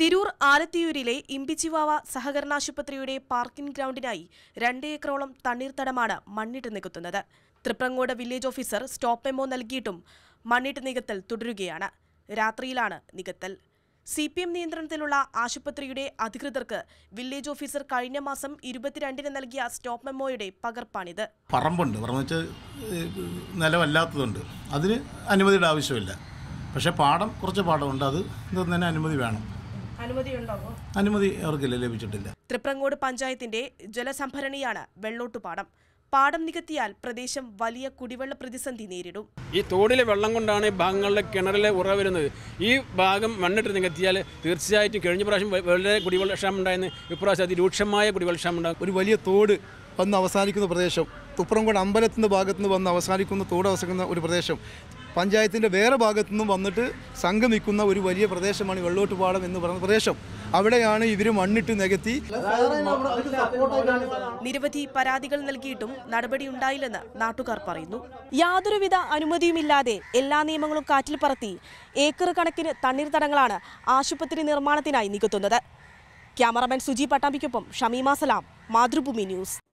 Tirur ആലത്തിയൂരിലെ ഇമ്പിച്ചിവാവ സഹകരണാശുപത്രിയുടെ parking ഗ്രൗണ്ടിനായി രണ്ട് ഏക്കറോളം തണ്ണീർത്തടമാണ് മണ്ണിട്ട് നികത്തുന്നത് Thriprangode village officer stop memo നൽകിയിട്ടും മണ്ണിട്ട് നികത്തൽ തുടരുകയാണ് രാത്രിയിലാണ് നികത്തൽ സി പി എം നിയന്ത്രണത്തിലുള്ള ആശുപത്രിയുടെ അധികൃതർക്ക് വില്ലേജ് ഓഫീസർ കഴിഞ്ഞ മാസം ഇരുപത്തിരണ്ടിന് നൽകിയ സ്റ്റോപ്പ് മെമ്മോയുടെ പകർപ്പാണിത് പറമ്പുണ്ട് പറമ്പ് വെച്ചാൽ നിലമല്ലാത്തതുണ്ട് അതിന് അനുമതിയുടെ ആവശ്യമില്ല പക്ഷേ പാടം കുറച്ച് പാടമുണ്ട് അത് ഇതൊന്നും അനുമതി വേണം അനുമതിയുണ്ടാവോ അനുമതി അവർക്കില്ല ലഭിച്ചിട്ടില്ല തൃപ്രങ്ങോട് പഞ്ചായത്തിന്റെ ജലസംഭരണിയാണ് വെള്ളോട്ടുപാടം പാടം നികത്തിയാൽ പ്രദേശം വലിയ കുടിവെള്ള പ്രതിസന്ധി നേരിടും ഈ തോടിലെ വെള്ളം കൊണ്ടാണ് ഈ ഭാഗങ്ങളിലെ കിണറിലെ ഉറ വരുന്നത് ഈ ഭാഗം മണ്ണിട്ട് നികത്തിയാൽ തീർച്ചയായിട്ടും കഴിഞ്ഞ പ്രാവശ്യം വ- വളരെ കുടിവെള്ളക്ഷാമം ഉണ്ടായിരുന്നു ഇപ്രാവശ്യം അതിരൂക്ഷമായ കുടിവെള്ളക്ഷാമം ഉണ്ടാകും ഒരു വലിയ തോട് വന്ന് അവസാനിക്കുന്ന പ്രദേശം തുപ്രംകോട് അമ്പലത്തിൻ്റെ ഭാഗത്തു നിന്ന് വന്ന് അവസാനിക്കുന്ന തോട് അവസാനിക്കുന്ന ഒരു പ്രദേശം പഞ്ചായത്തിൻ്റെ വേറെ ഭാഗത്തു നിന്നും വന്നിട്ട് സംഗമിക്കുന്ന ഒരു വലിയ പ്രദേശമാണ് ഈ വെള്ളോട്ടുപാടം എന്ന് പറയുന്ന പ്രദേശം അവിടെയാണ് ഇവർ മണ്ണിട്ട് നികത്തി നിരവധി പരാതികൾ നൽകിയിട്ടും നടപടിയുണ്ടായില്ലെന്ന് നാട്ടുകാർ പറയുന്നു യാതൊരുവിധ അനുമതിയുമില്ലാതെ എല്ലാ നിയമങ്ങളും കാറ്റിൽ പറത്തി ഏക്കർ കണക്കിന് തണ്ണീർത്തടങ്ങളാണ് ആശുപത്രി നിർമ്മാണത്തിനായി നികത്തുന്നത് ക്യാമറമാൻ സുജി പട്ടാമ്പിക്കൊപ്പം ഷമീമ സലാം മാതൃഭൂമി ന്യൂസ്